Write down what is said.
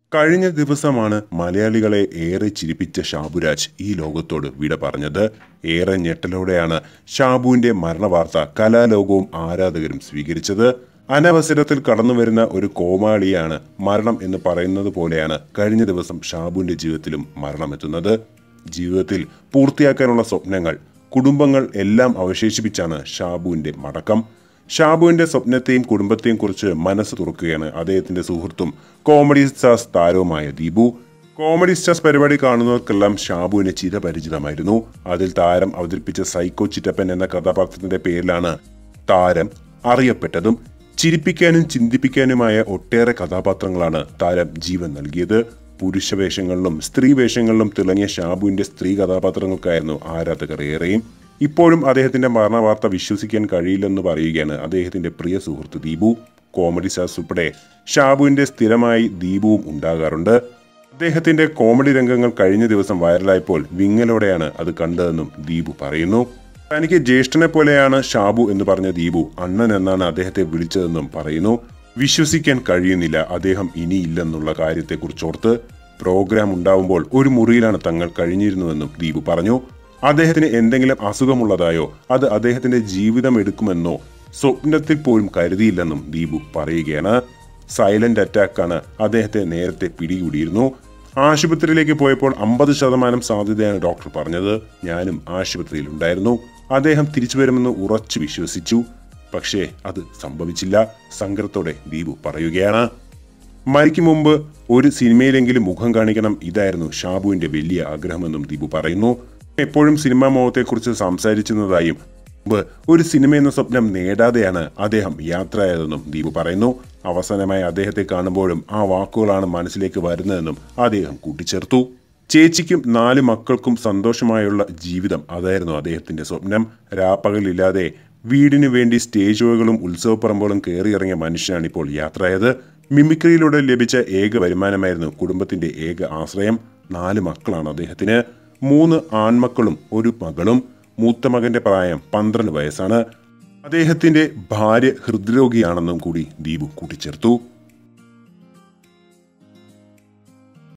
കഴിഞ്ഞ ദിവസമാണ് മലയാളികളെ ഏറെ ചിരിപ്പിച്ച ഷാബുരാജ് ഈ ലോകത്തോട് വിട പറഞ്ഞത് ഏറെ ഞെട്ടലോടെയാണ് ഷാബുവിന്റെ മരണവാർത്ത കലാലോകവും ആരാധകരും സ്വീകരിച്ചത് അനവസരത്തിൽ കടന്നുവരുന്ന ഒരു കോമാളിയാണ് മരണം എന്ന് പറയുന്നത് പോലെയാണ് കഴിഞ്ഞ ദിവസം ഷാബുവിന്റെ ജീവിതത്തിലും മരണമെത്തുന്നത് ജീവിതത്തിൽ പൂർത്തിയാക്കാനുള്ള സ്വപ്നങ്ങൾ കുടുംബങ്ങൾ എല്ലാം അവശേഷിപ്പിച്ചാണ് ഷാബുവിന്റെ മടക്കം ഷാബുവിന്റെ സ്വപ്നത്തെയും കുടുംബത്തെയും കുറിച്ച് മനസ്സ് തുറക്കുകയാണ് അദ്ദേഹത്തിന്റെ സുഹൃത്തും കോമഡി സ്റ്റാർസ് താരവുമായ ദീപു കോമഡി സ്റ്റാർസ് പരിപാടി കാണുന്നവർക്കെല്ലാം ഷാബുവിന് ചിരപരിചിതമായിരുന്നു അതിൽ താരം അവതരിപ്പിച്ച സൈക്കോ ചിറ്റപ്പൻ എന്ന കഥാപാത്രത്തിന്റെ പേരിലാണ് താരം അറിയപ്പെട്ടതും ചിരിപ്പിക്കാനും ചിന്തിപ്പിക്കാനുമായ ഒട്ടേറെ കഥാപാത്രങ്ങളാണ് താരം ജീവൻ നൽകിയത് പുരുഷ വേഷങ്ങളിലും സ്ത്രീ വേഷങ്ങളിലും തിളങ്ങിയ ഷാബുവിന്റെ സ്ത്രീ കഥാപാത്രങ്ങൾക്കായിരുന്നു ആരാധകർ ഏറെയും ഇപ്പോഴും അദ്ദേഹത്തിന്റെ മരണവാർത്ത വിശ്വസിക്കാൻ കഴിയില്ലെന്ന് പറയുകയാണ് അദ്ദേഹത്തിന്റെ പ്രിയ സുഹൃത്ത് ദീപു കോമഡി സ്റ്റാർസ് ഉൾപ്പെടെ ഷാബുവിന്റെ സ്ഥിരമായി ദീപുവും ഉണ്ടാകാറുണ്ട് അദ്ദേഹത്തിന്റെ കോമഡി രംഗങ്ങൾ കഴിഞ്ഞ ദിവസം വൈറലായപ്പോൾ വിങ്ങലോടെയാണ് അത് കണ്ടതെന്നും ദീപു പറയുന്നു തനിക്ക് ജ്യേഷ്ഠനെ പോലെയാണ് ഷാബു എന്ന് പറഞ്ഞ ദീപു അണ്ണൻ എന്നാണ് അദ്ദേഹത്തെ വിളിച്ചതെന്നും പറയുന്നു വിശ്വസിക്കാൻ കഴിയുന്നില്ല അദ്ദേഹം ഇനിയില്ലെന്നുള്ള കാര്യത്തെക്കുറിച്ചോർത്ത് പ്രോഗ്രാം ഉണ്ടാവുമ്പോൾ ഒരു മുറിയിലാണ് തങ്ങൾ കഴിഞ്ഞിരുന്നുവെന്നും ദീപു പറഞ്ഞു അദ്ദേഹത്തിന് എന്തെങ്കിലും അസുഖമുള്ളതായോ അത് അദ്ദേഹത്തിന്റെ ജീവിതം എടുക്കുമെന്നോ സ്വപ്നത്തിൽ പോലും കരുതിയില്ലെന്നും ദീപു പറയുകയാണ് സൈലന്റ് അറ്റാക്കാണ് അദ്ദേഹത്തെ നേരത്തെ പിടികൂടിയിരുന്നു ആശുപത്രിയിലേക്ക് പോയപ്പോൾ അമ്പത് ശതമാനം സാധ്യതയാണ് ഡോക്ടർ പറഞ്ഞത് ഞാനും ആശുപത്രിയിൽ ഉണ്ടായിരുന്നു അദ്ദേഹം തിരിച്ചു വരുമെന്ന് ഉറച്ചു വിശ്വസിച്ചു പക്ഷേ അത് സംഭവിച്ചില്ല സങ്കടത്തോടെ ദീപു പറയുകയാണ് മരിക്കും മുമ്പ് ഒരു സിനിമയിലെങ്കിലും മുഖം കാണിക്കണം ഇതായിരുന്നു ഷാബുവിന്റെ വലിയ ആഗ്രഹമെന്നും ദീപു പറയുന്നു എപ്പോഴും സിനിമാ മോഹത്തെക്കുറിച്ച് സംസാരിച്ചിരുന്നതായും മുമ്പ് ഒരു സിനിമ എന്ന സ്വപ്നം നേടാതെയാണ് അദ്ദേഹം യാത്രയായതെന്നും ദീപു പറയുന്നു അവസാനമായി അദ്ദേഹത്തെ കാണുമ്പോഴും ആ വാക്കുകളാണ് മനസ്സിലേക്ക് വരുന്നതെന്നും അദ്ദേഹം കൂട്ടിച്ചേർത്തു ചേച്ചിക്കും നാല് മക്കൾക്കും സന്തോഷമായുള്ള ജീവിതം അതായിരുന്നു അദ്ദേഹത്തിന്റെ സ്വപ്നം രാപ്പകലില്ലാതെ വീടിനു വേണ്ടി സ്റ്റേജ് ഷോകളും ഉത്സവപ്പറമ്പുകളും കയറിയിറങ്ങിയ മനുഷ്യനാണ് ഇപ്പോൾ യാത്രയായത് മിമിക്രിയിലൂടെ ലഭിച്ച ഏക വരുമാനമായിരുന്നു കുടുംബത്തിന്റെ ഏക ആശ്രയം നാല് മക്കളാണ് അദ്ദേഹത്തിന് മൂന്ന് ആൺമക്കളും ഒരു മകളും മൂത്ത മകന്റെ പ്രായം പന്ത്രണ്ട് വയസ്സാണ് അദ്ദേഹത്തിന്റെ ഭാര്യ ഹൃദ്രോഗിയാണെന്നും കൂടി ദീപു കൂട്ടിച്ചേർത്തു